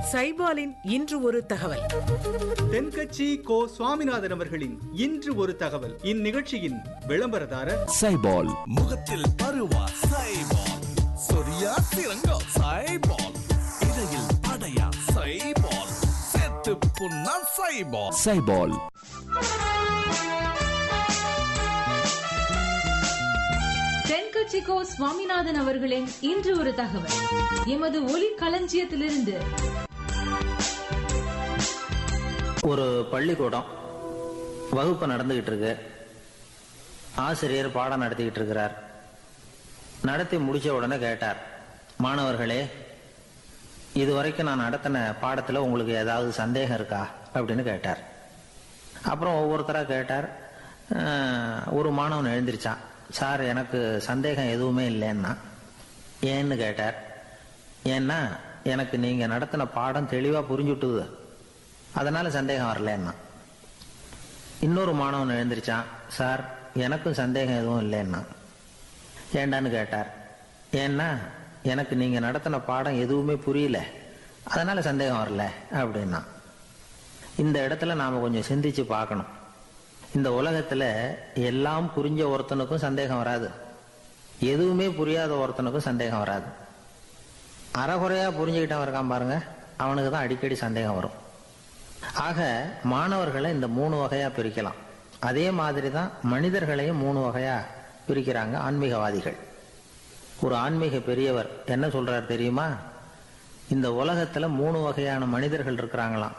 சைபாலின் இன்று ஒரு தகவல் தென்கட்சி கோ சுவாமிநாதன் அவர்களின் இன்று ஒரு தகவல் இந்நிகழ்ச்சியின் விளம்பரதாரர் சைபால் முகத்தில் பருவா சைபால் சொரியா சிறங்கா சைபால் இடையில் அடையா சைபால் செத்து புண்ணா சைபால் சைபால் தென்கட்சிக்கோ சுவாமிநாதன் அவர்களின் இன்று ஒரு தகவல் எமது ஒலி களஞ்சியத்திலிருந்து ஒரு பள்ளிக்கூடம் வகுப்பு நடந்துகிட்டு இருக்கு ஆசிரியர் பாடம் நடத்திக்கிட்டு இருக்கிறார் நடத்தி முடிச்ச உடனே கேட்டார் மாணவர்களே இதுவரைக்கும் நான் நடத்தின பாடத்தில் உங்களுக்கு ஏதாவது சந்தேகம் இருக்கா அப்படின்னு கேட்டார் அப்புறம் ஒவ்வொருத்தராக கேட்டார் அஹ், ஒரு மாணவன் எழுந்திருச்சான் சார் எனக்கு சந்தேகம் எதுவுமே இல்லைன்னா ஏன்னு கேட்டார் ஏன்னா எனக்கு நீங்கள் நடத்தின பாடம் தெளிவாக புரிஞ்சுட்டுது அதனால சந்தேகம் வரலன்னா இன்னொரு மாணவன் எழுந்திருச்சான் சார் எனக்கும் சந்தேகம் எதுவும் இல்லைன்னா ஏண்டான்னு கேட்டார் ஏன்னா எனக்கு நீங்க நடத்தின பாடம் எதுவுமே புரியல அதனால சந்தேகம் வரல அப்படின்னா இந்த இடத்துல நாம கொஞ்சம் சிந்திச்சு பார்க்கணும் இந்த உலகத்துல எல்லாம் புரிஞ்ச ஒருத்தனுக்கும் சந்தேகம் வராது எதுவுமே புரியாத ஒருத்தனுக்கும் சந்தேகம் வராது அறகுறையா புரிஞ்சுக்கிட்டவன் இருக்கான் பாருங்க அவனுக்கு தான் அடிக்கடி சந்தேகம் வரும் ஆக மாணவர்களை இந்த மூணு வகையா பிரிக்கலாம் அதே மாதிரி தான் மனிதர்களையும் மூணு வகையா பிரிக்கிறாங்க ஆன்மீகவாதிகள் ஒரு ஆன்மீக பெரியவர் என்ன சொல்றார் தெரியுமா இந்த உலகத்துல மூணு வகையான மனிதர்கள் இருக்கிறாங்களாம்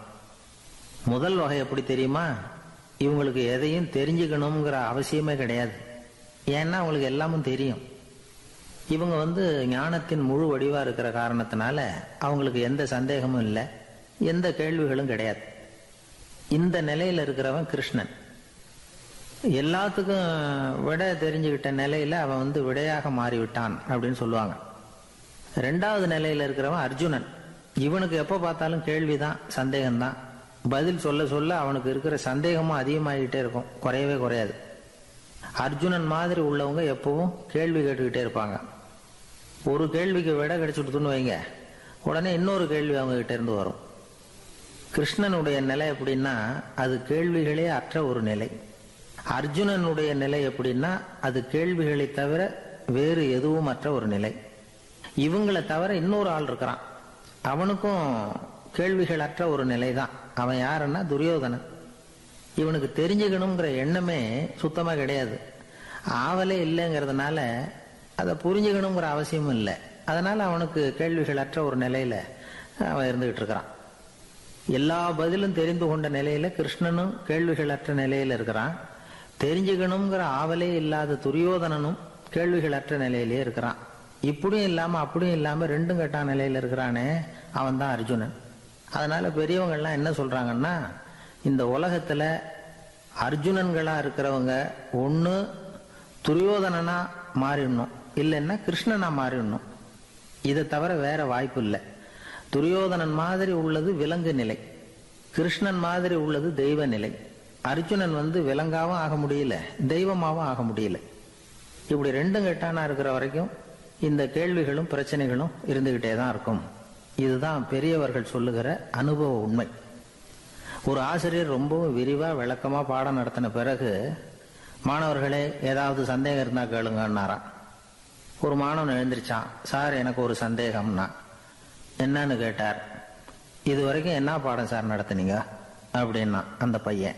முதல் வகை எப்படி தெரியுமா இவங்களுக்கு எதையும் தெரிஞ்சுக்கணுங்கிற அவசியமே கிடையாது ஏன்னா அவங்களுக்கு எல்லாமும் தெரியும் இவங்க வந்து ஞானத்தின் முழு வடிவா இருக்கிற காரணத்தினால அவங்களுக்கு எந்த சந்தேகமும் இல்லை எந்த கேள்விகளும் கிடையாது இந்த நிலையில இருக்கிறவன் கிருஷ்ணன் எல்லாத்துக்கும் விட தெரிஞ்சுக்கிட்ட நிலையில அவன் வந்து விடையாக மாறிவிட்டான் அப்படின்னு சொல்லுவாங்க ரெண்டாவது நிலையில இருக்கிறவன் அர்ஜுனன் இவனுக்கு எப்ப பார்த்தாலும் கேள்விதான் சந்தேகம்தான் பதில் சொல்ல சொல்ல அவனுக்கு இருக்கிற சந்தேகமும் அதிகமாகிட்டே இருக்கும் குறையவே குறையாது அர்ஜுனன் மாதிரி உள்ளவங்க எப்பவும் கேள்வி கேட்டுக்கிட்டே இருப்பாங்க ஒரு கேள்விக்கு விட கிடைச்சுட்டுன்னு வைங்க உடனே இன்னொரு கேள்வி அவங்க கிட்ட இருந்து வரும் கிருஷ்ணனுடைய நிலை எப்படின்னா அது கேள்விகளே அற்ற ஒரு நிலை அர்ஜுனனுடைய நிலை எப்படின்னா அது கேள்விகளை தவிர வேறு எதுவும் அற்ற ஒரு நிலை இவங்களை தவிர இன்னொரு ஆள் இருக்கிறான் அவனுக்கும் கேள்விகள் அற்ற ஒரு நிலை தான் அவன் யாருன்னா துரியோதனன் இவனுக்கு தெரிஞ்சுக்கணுங்கிற எண்ணமே சுத்தமா கிடையாது ஆவலே இல்லைங்கிறதுனால அதை புரிஞ்சுக்கணுங்கிற அவசியமும் இல்லை அதனால அவனுக்கு கேள்விகள் அற்ற ஒரு நிலையில அவன் இருந்துகிட்டு இருக்கிறான் எல்லா பதிலும் தெரிந்து கொண்ட நிலையில கிருஷ்ணனும் கேள்விகள் அற்ற நிலையில இருக்கிறான் தெரிஞ்சுக்கணுங்கிற ஆவலே இல்லாத துரியோதனனும் கேள்விகள் அற்ற நிலையிலே இருக்கிறான் இப்படியும் இல்லாம அப்படியும் இல்லாம ரெண்டும் கெட்டான நிலையில இருக்கிறானே அவன் தான் அர்ஜுனன் அதனால பெரியவங்க எல்லாம் என்ன சொல்றாங்கன்னா இந்த உலகத்துல அர்ஜுனன்களா இருக்கிறவங்க ஒண்ணு துரியோதனனா மாறிடணும் இல்லைன்னா கிருஷ்ணனா மாறிடணும் இதை தவிர வேற வாய்ப்பு இல்லை துரியோதனன் மாதிரி உள்ளது விலங்கு நிலை கிருஷ்ணன் மாதிரி உள்ளது தெய்வ நிலை அர்ஜுனன் வந்து விலங்காவும் ஆக முடியல தெய்வமாவும் ஆக முடியல இப்படி ரெண்டும் கெட்டானா இருக்கிற வரைக்கும் இந்த கேள்விகளும் பிரச்சனைகளும் இருந்துகிட்டே தான் இருக்கும் இதுதான் பெரியவர்கள் சொல்லுகிற அனுபவ உண்மை ஒரு ஆசிரியர் ரொம்பவும் விரிவா விளக்கமா பாடம் நடத்தின பிறகு மாணவர்களே ஏதாவது சந்தேகம் இருந்தா கேளுங்கன்னாராம் ஒரு மாணவன் எழுந்திருச்சான் சார் எனக்கு ஒரு சந்தேகம்னா என்னன்னு கேட்டார் இது வரைக்கும் என்ன பாடம் சார் நடத்துனீங்க அப்படின்னா அந்த பையன்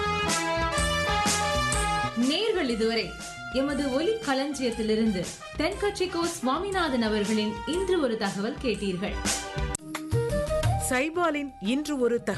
நேர்கள் இதுவரை எமது ஒலி களஞ்சியத்திலிருந்து தென்கட்சிக்கோ சுவாமிநாதன் அவர்களின் இன்று ஒரு தகவல் கேட்டீர்கள் சைபாலின் இன்று ஒரு தகவல்